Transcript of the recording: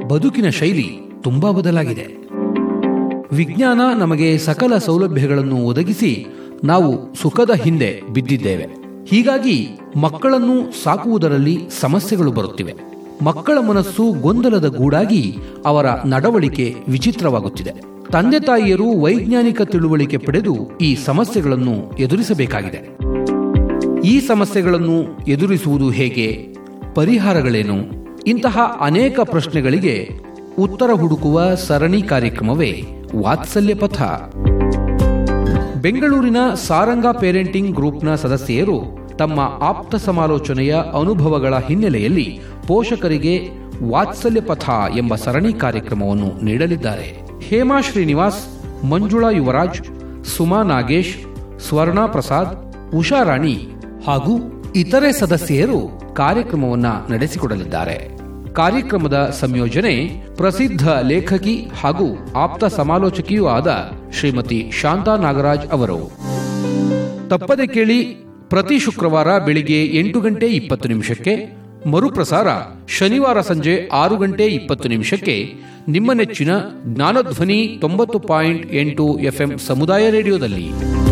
ಬದುಕಿನ ಶೈಲಿ ತುಂಬಾ ಬದಲಾಗಿದೆ ವಿಜ್ಞಾನ ನಮಗೆ ಸಕಲ ಸೌಲಭ್ಯಗಳನ್ನು ಒದಗಿಸಿ ನಾವು ಸುಖದ ಹಿಂದೆ ಬಿದ್ದಿದ್ದೇವೆ ಹೀಗಾಗಿ ಮಕ್ಕಳನ್ನು ಸಾಕುವುದರಲ್ಲಿ ಸಮಸ್ಯೆಗಳು ಬರುತ್ತಿವೆ ಮಕ್ಕಳ ಮನಸ್ಸು ಗೊಂದಲದ ಗೂಡಾಗಿ ಅವರ ನಡವಳಿಕೆ ವಿಚಿತ್ರವಾಗುತ್ತಿದೆ ತಂದೆ ತಾಯಿಯರು ವೈಜ್ಞಾನಿಕ ತಿಳುವಳಿಕೆ ಪಡೆದು ಈ ಸಮಸ್ಯೆಗಳನ್ನು ಎದುರಿಸಬೇಕಾಗಿದೆ ಈ ಸಮಸ್ಯೆಗಳನ್ನು ಎದುರಿಸುವುದು ಹೇಗೆ ಪರಿಹಾರಗಳೇನು ಇಂತಹ ಅನೇಕ ಪ್ರಶ್ನೆಗಳಿಗೆ ಉತ್ತರ ಹುಡುಕುವ ಸರಣಿ ಕಾರ್ಯಕ್ರಮವೇ ವಾತ್ಸಲ್ಯ ಪಥ ಬೆಂಗಳೂರಿನ ಸಾರಂಗ ಪೇರೆಂಟಿಂಗ್ ಗ್ರೂಪ್ನ ಸದಸ್ಯೆಯರು ತಮ್ಮ ಆಪ್ತ ಸಮಾಲೋಚನೆಯ ಅನುಭವಗಳ ಹಿನ್ನೆಲೆಯಲ್ಲಿ ಪೋಷಕರಿಗೆ ವಾತ್ಸಲ್ಯ ಪಥ ಎಂಬ ಸರಣಿ ಕಾರ್ಯಕ್ರಮವನ್ನು ನೀಡಲಿದ್ದಾರೆ ಹೇಮಾ ಶ್ರೀನಿವಾಸ್ ಮಂಜುಳಾ ಯುವರಾಜ್ ಸುಮಾ ನಾಗೇಶ್ ಸ್ವರ್ಣಾ ಪ್ರಸಾದ್ ಉಷಾರಾಣಿ ಹಾಗೂ ಇತರೆ ಸದಸ್ಯೆಯರು ಕಾರ್ಯಕ್ರಮವನ್ನು ನಡೆಸಿಕೊಡಲಿದ್ದಾರೆ ಕಾರ್ಯಕ್ರಮದ ಸಂಯೋಜನೆ ಪ್ರಸಿದ್ಧ ಲೇಖಕಿ ಹಾಗೂ ಆಪ್ತ ಸಮಾಲೋಚಕಿಯೂ ಆದ ಶ್ರೀಮತಿ ಶಾಂತಾ ನಾಗರಾಜ್ ಅವರು ತಪ್ಪದೆ ಕೇಳಿ ಪ್ರತಿ ಶುಕ್ರವಾರ ಬೆಳಿಗ್ಗೆ ಎಂಟು ಗಂಟೆ ಇಪ್ಪತ್ತು ನಿಮಿಷಕ್ಕೆ ಮರುಪ್ರಸಾರ ಶನಿವಾರ ಸಂಜೆ ಆರು ಗಂಟೆ ಇಪ್ಪತ್ತು ನಿಮಿಷಕ್ಕೆ ನಿಮ್ಮ ನೆಚ್ಚಿನ ಜ್ಞಾನಧ್ವನಿ ತೊಂಬತ್ತು ಪಾಯಿಂಟ್ ಎಂಟು ಎಫ್ಎಂ ಸಮುದಾಯ ರೇಡಿಯೋದಲ್ಲಿ